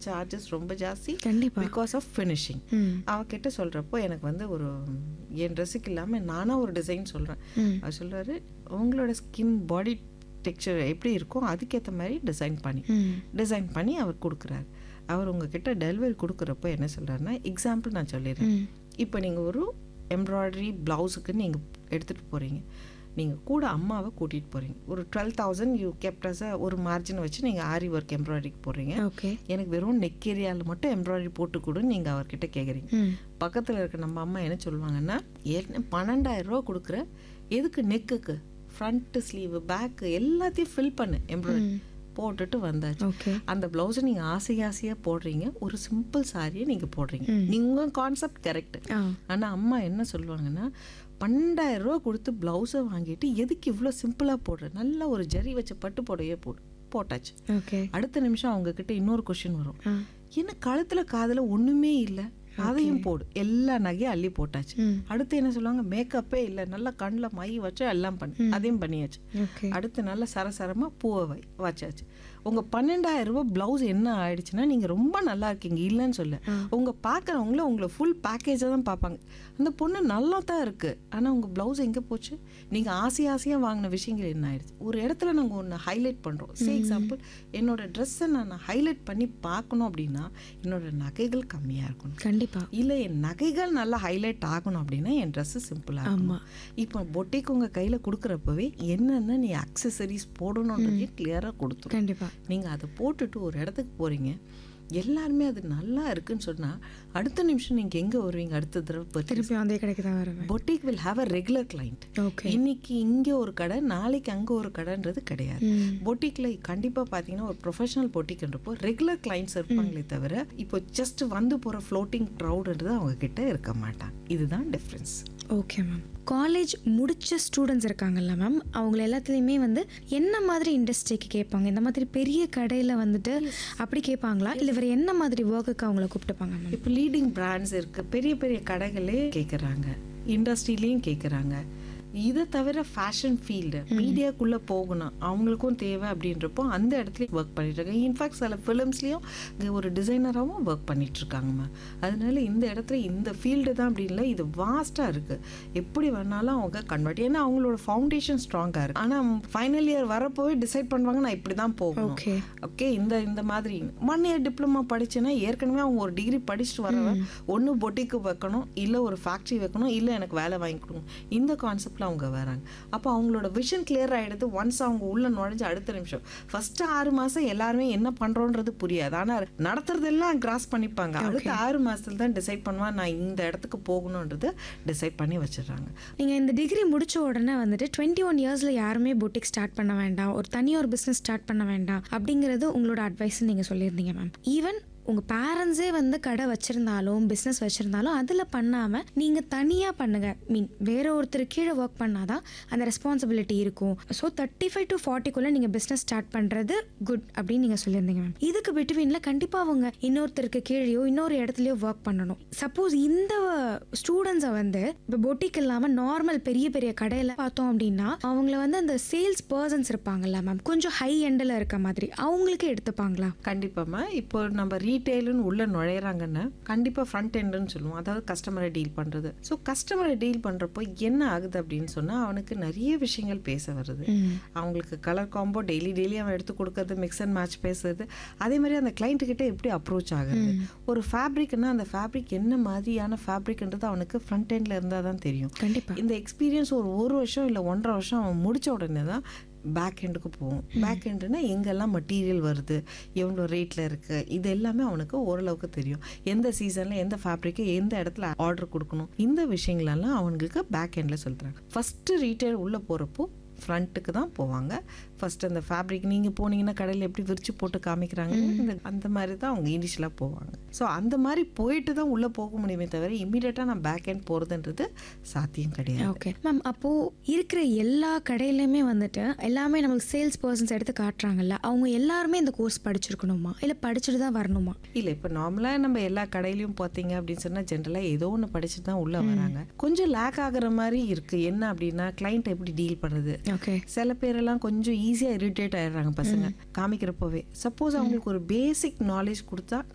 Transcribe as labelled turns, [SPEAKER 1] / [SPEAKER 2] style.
[SPEAKER 1] Charges ரொம்ப ஜாஸ்தி
[SPEAKER 2] கண்டிப்பா
[SPEAKER 1] பிகாஸ் ஆஃப் ஃபினிஷிங்
[SPEAKER 2] ம்
[SPEAKER 1] அவகிட்ட சொல்கிறப்போ எனக்கு வந்து ஒரு என் ட்ரெஸ்ஸுக்கு இல்லாமல் நானாக ஒரு டிசைன் சொல்கிறேன்
[SPEAKER 2] ம்
[SPEAKER 1] அவர் சொல்றாரு உங்களோட ஸ்கின் பாடி டெக்ஸ்சர் எப்படி இருக்கோ அதுக்கேற்ற மாதிரி டிசைன் பண்ணி
[SPEAKER 2] ம்
[SPEAKER 1] டிசைன் பண்ணி அவர் கொடுக்குறாரு அவர் உங்ககிட்ட டெலிவரி கொடுக்குறப்போ என்ன சொல்கிறாருன்னா எக்ஸாம்பிள் நான் சொல்லிடுறேன்
[SPEAKER 2] ம்
[SPEAKER 1] இப்போ நீங்கள் ஒரு எம்ப்ராய்டரி ப்ளவுஸுக்கு நீங்கள் எடுத்துகிட்டு போகிறீங்க நீங்கள் கூட அம்மாவை கூட்டிகிட்டு போகிறீங்க ஒரு டுவெல் தௌசண்ட் யூ கெப்டஸாக ஒரு மார்ஜின் வச்சு நீங்கள் ஆரி ஒர்க் எம்ப்ராய்டரிக்கு போடுறீங்க
[SPEAKER 2] ஓகே
[SPEAKER 1] எனக்கு வெறும் நெக் ஏரியாவில் மட்டும் எம்ப்ராய்டரி போட்டு கொடுன்னு நீங்கள் அவர்கிட்ட கேட்குறீங்க
[SPEAKER 2] ம்
[SPEAKER 1] பக்கத்தில் இருக்க நம்ம அம்மா என்ன சொல்லுவாங்கன்னா ஏற்கனவே பன்னெண்டாயிரம் ரூபா கொடுக்குற எதுக்கு நெக்குக்கு ஃப்ரண்ட்டு ஸ்லீவு பேக்கு எல்லாத்தையும் ஃபில் பண்ணு எம்ப்ராய்டரி போட்டுட்டு வந்தாச்சு
[SPEAKER 2] ஓகே
[SPEAKER 1] அந்த ப்ளவுஸை நீங்கள் ஆசை ஆசையாக போடுறீங்க ஒரு சிம்பிள் சாரியை நீங்கள் போடுறீங்க நீங்கள் கான்செப்ட் கரெக்ட்
[SPEAKER 2] ஆ
[SPEAKER 1] ஆனால் அம்மா என்ன சொல்லுவாங்கன்னா பன்னெண்டாயிரம் ரூபா கொடுத்து ப்ளவுஸை வாங்கிட்டு எதுக்கு இவ்வளோ சிம்பிளாக போடுற நல்ல ஒரு ஜரி வச்ச பட்டு புடவையே போடு போட்டாச்சு
[SPEAKER 2] ஓகே
[SPEAKER 1] அடுத்த நிமிஷம் அவங்க கிட்ட இன்னொரு கொஷின் வரும்
[SPEAKER 2] ஆ
[SPEAKER 1] என்ன கழுத்துல காதுல ஒண்ணுமே இல்லை அதையும் போடு எல்லா நகையும் அள்ளி போட்டாச்சு
[SPEAKER 2] ம்
[SPEAKER 1] அடுத்து என்ன சொல்லுவாங்க மேக்கப்பே இல்லை நல்லா கண்ணில் மை வச்சு எல்லாம் பண்ணு அதையும் பண்ணியாச்சு
[SPEAKER 2] ஓகே
[SPEAKER 1] அடுத்து நல்லா சரசரமா பூவை வை வச்சாச்சு உங்க பன்னெண்டாயிரம் ரூபாய் பிளவுஸ் என்ன ஆயிடுச்சுன்னா நீங்க ரொம்ப நல்லா இருக்கீங்க இல்லைன்னு சொல்ல உங்க பார்க்குறவங்கள உங்களை ஃபுல் பேக்கேஜாக தான் பார்ப்பாங்க அந்த பொண்ணு நல்லா தான் இருக்கு ஆனா உங்க பிளவுஸ் எங்க போச்சு நீங்க ஆசை ஆசையா வாங்கின விஷயங்கள் என்ன ஆயிடுச்சு ஒரு இடத்துல நாங்க ஒன்று ஹைலைட் பண்றோம் சே எக்ஸாம்பிள் என்னோட ட்ரெஸ்ஸை நான் ஹைலைட் பண்ணி பார்க்கணும் அப்படின்னா என்னோட நகைகள் கம்மியா இருக்கணும்
[SPEAKER 2] கண்டிப்பா
[SPEAKER 1] இல்ல என் நகைகள் நல்லா ஹைலைட் ஆகணும் அப்படின்னா என் ட்ரெஸ் சிம்பிளாக
[SPEAKER 2] ஆமா
[SPEAKER 1] இப்போ பொட்டிக்கு உங்க கையில கொடுக்குறப்பவே என்னென்ன நீ அக்சசரிஸ் போடணுன்றதையும் கிளியரா கொடுத்துரும்
[SPEAKER 2] கண்டிப்பா
[SPEAKER 1] நீங்க அதை போட்டுட்டு ஒரு இடத்துக்கு போறீங்க எல்லாருமே அது நல்லா இருக்குன்னு சொன்னா அடுத்த நிமிஷம் நீங்க எங்க வருவீங்க அடுத்த தடவை purchase?
[SPEAKER 2] திருப்பி அதே கடைக்கு தான் வருவேன்
[SPEAKER 1] boutique will have a regular client
[SPEAKER 2] okay
[SPEAKER 1] இன்னைக்கு இங்க ஒரு கடை நாளைக்கு அங்க ஒரு கடைன்றது கிடையாது
[SPEAKER 2] ம்
[SPEAKER 1] பொட்டிக்ல கண்டிப்பா பாத்தீங்கன்னா ஒரு ப்ரொஃபஷனல் பொட்டிக்ன்றப்போ ரெகுலர் கிளைண்ட்ஸ் இருப்பாங்களே தவிர இப்போ ஜஸ்ட் வந்து போற ஃப்ளோட்டிங் க்ரௌடுன்றது அவங்க கிட்ட இருக்க மாட்டாங்க இதுதான் டிஃப்ரென்ஸ்
[SPEAKER 2] ஓகே மேம் காலேஜ் முடிச்ச ஸ்டூடெண்ட்ஸ் இருக்காங்கல்ல மேம் அவங்கள எல்லாத்துலேயுமே வந்து என்ன மாதிரி இண்டஸ்ட்ரிக்கு கேட்பாங்க இந்த மாதிரி பெரிய கடையில் வந்துட்டு அப்படி கேட்பாங்களா இல்லை வேறு என்ன மாதிரி ஒர்க்குக்கு அவங்கள கூப்பிட்டுப்பாங்க மேம்
[SPEAKER 1] இப்போ லீடிங் பிராண்ட்ஸ் இருக்கு பெரிய பெரிய கடைகளே கேட்குறாங்க இண்டஸ்ட்ரியிலையும் கேட்குறாங்க இதை தவிர ஃபேஷன் ஃபீல்டு மீடியாக்குள்ள போகணும் அவங்களுக்கும் தேவை அப்படின்றப்போ அந்த இடத்துல ஒர்க் பண்ணிட்டு இருக்காங்க இன்ஃபேக்ட் சில ஃபிலிம்ஸ்லேயும் ஒரு டிசைனராகவும் ஒர்க் பண்ணிட்டு இருக்காங்கம்மா அதனால இந்த இடத்துல இந்த ஃபீல்டு தான் அப்படி இல்லை இது வாஸ்ட்டாக இருக்கு எப்படி வேணாலும் அவங்க கன்வெர்ட் ஏன்னா அவங்களோட ஃபவுண்டேஷன் ஸ்ட்ராங்காக இருக்கு ஆனால் ஃபைனல் இயர் வரப்போவே டிசைட் பண்ணுவாங்க நான் இப்படி தான் போகணும்
[SPEAKER 2] ஓகே
[SPEAKER 1] ஓகே இந்த இந்த மாதிரி ஒன் இயர் டிப்ளமா படிச்சேன்னா ஏற்கனவே அவங்க ஒரு டிகிரி படிச்சுட்டு வரவன் ஒன்று பொட்டிக்கு வைக்கணும் இல்லை ஒரு ஃபேக்ட்ரி வைக்கணும் இல்லை எனக்கு வேலை வாங்கி கொடுங்க இந்த கான்செப்டில் அவங்க வராங்க அப்போ அவங்களோட விஷன் கிளியர் ஆகிடுது ஒன்ஸ் அவங்க உள்ள நுழைஞ்சு அடுத்த நிமிஷம் ஃபர்ஸ்ட் ஆறு மாதம் எல்லாருமே என்ன பண்ணுறோன்றது புரியாது ஆனால் நடத்துறதெல்லாம் கிராஸ் பண்ணிப்பாங்க அடுத்த ஆறு மாதத்துல தான் டிசைட் பண்ணுவா நான் இந்த இடத்துக்கு போகணுன்றது டிசைட் பண்ணி வச்சிடுறாங்க
[SPEAKER 2] நீங்கள் இந்த டிகிரி முடிச்ச உடனே வந்துட்டு டுவெண்ட்டி ஒன் இயர்ஸில் யாருமே பொட்டிக் ஸ்டார்ட் பண்ண வேண்டாம் ஒரு தனியாக ஒரு பிஸ்னஸ் ஸ்டார்ட் பண்ண வேண்டாம் அப்படிங்கிறது உங்களோட அட்வைஸ் நீங்கள் சொல்லியிருந்தீங்க மேம் ஈவன் உங்கள் பேரண்ட்ஸே வந்து கடை வச்சுருந்தாலும் பிஸ்னஸ் வச்சுருந்தாலும் அதில் பண்ணாமல் நீங்கள் தனியாக பண்ணுங்கள் மீன் வேற ஒருத்தர் கீழே ஒர்க் பண்ணாதான் அந்த ரெஸ்பான்சிபிலிட்டி இருக்கும் ஸோ தேர்ட்டி ஃபைவ் டு ஃபார்ட்டிக்குள்ளே நீங்கள் பிஸ்னஸ் ஸ்டார்ட் பண்ணுறது குட் அப்படின்னு நீங்கள் சொல்லியிருந்தீங்க மேம் இதுக்கு பிட்வீனில் கண்டிப்பாக அவங்க இன்னொருத்தருக்கு கீழேயோ இன்னொரு இடத்துலையோ ஒர்க் பண்ணணும் சப்போஸ் இந்த ஸ்டூடெண்ட்ஸை வந்து இப்போ பொட்டிக் இல்லாமல் நார்மல் பெரிய பெரிய கடையில் பார்த்தோம் அப்படின்னா அவங்கள வந்து அந்த சேல்ஸ் பர்சன்ஸ் இருப்பாங்கல்ல மேம் கொஞ்சம் ஹை எண்டில் இருக்க மாதிரி அவங்களுக்கு எடுத்துப்பாங்களா
[SPEAKER 1] கண்டிப்பாம்மா இப்போ நம்ம ரீட்டெயிலுன்னு உள்ள நுழையிறாங்கன்னா கண்டிப்பா ஃப்ரண்ட் எண்டுன்னு சொல்லுவோம் அதாவது கஸ்டமரை டீல் பண்றது ஸோ கஸ்டமரை டீல் பண்றப்போ என்ன ஆகுது அப்படின்னு சொன்னா அவனுக்கு நிறைய விஷயங்கள் பேச வருது அவங்களுக்கு கலர் காம்போ டெய்லி டெய்லி அவன் எடுத்து கொடுக்கறது மிக்ஸ் அண்ட் மேட்ச் பேசுறது அதே மாதிரி அந்த கிளைண்ட் கிட்ட எப்படி அப்ரோச் ஆகுது ஒரு ஃபேப்ரிக்னா அந்த ஃபேப்ரிக் என்ன மாதிரியான ஃபேப்ரிக்ன்றது அவனுக்கு ஃப்ரண்ட் எண்ட்ல இருந்தால் தான் தெரியும்
[SPEAKER 2] கண்டிப்பாக
[SPEAKER 1] இந்த எக்ஸ்பீரியன்ஸ் ஒரு ஒரு வருஷம் இல்லை ஒன்றரை வருஷம் அவன் முடிச்ச உடனே தான் பேக் எண்டுக்கு போகும் பேக் எண்டுனா எங்கெல்லாம் மெட்டீரியல் வருது எவ்வளோ ரேட்டில் இருக்குது இது எல்லாமே அவனுக்கு ஓரளவுக்கு தெரியும் எந்த சீசனில் எந்த ஃபேப்ரிக்கு எந்த இடத்துல ஆர்டர் கொடுக்கணும் இந்த விஷயங்களெல்லாம் அவங்களுக்கு பேக் எண்டில் சொல்கிறாங்க ஃபஸ்ட்டு ரீட்டைல் உள்ளே போகிறப்போ ஃப்ரண்ட்டுக்கு தான் போவாங்க ஃபர்ஸ்ட் அந்த ஃபேப்ரிக் நீங்கள் போனீங்கன்னா கடையில் எப்படி விரிச்சு போட்டு காமிக்கிறாங்க இந்த அந்த மாதிரி தான் அவங்க இனிஷியலாக போவாங்க ஸோ அந்த மாதிரி போயிட்டு தான் உள்ளே போக முடியுமே தவிர இம்மீடியட்டாக நான் பேக் எண்ட் போகிறதுன்றது சாத்தியம் கிடையாது
[SPEAKER 2] ஓகே மேம் அப்போது இருக்கிற எல்லா கடையிலையுமே வந்துட்டு எல்லாமே நம்மளுக்கு சேல்ஸ் பர்சன்ஸ் எடுத்து காட்டுறாங்கல்ல அவங்க எல்லாருமே இந்த கோர்ஸ் படிச்சிருக்கணுமா இல்லை படிச்சுட்டு தான் வரணுமா
[SPEAKER 1] இல்லை இப்போ நார்மலாக நம்ம எல்லா கடையிலையும் பார்த்தீங்க அப்படின்னு சொன்னால் ஜென்ரலாக ஏதோ ஒன்று படிச்சுட்டு தான் உள்ளே வராங்க கொஞ்சம் லேக் ஆகுற மாதிரி இருக்குது என்ன அப்படின்னா கிளைண்ட் எப்படி டீல் பண்ணுறது
[SPEAKER 2] ஓகே
[SPEAKER 1] சில பேரெல்லாம் கொஞ்சம் ஈஸியாக இரிட்டேட் ஆயிடுறாங்க பசங்க காமிக்கிறப்பவே சப்போஸ் அவங்களுக்கு ஒரு பேசிக் நாலேஜ் கொடுத்தா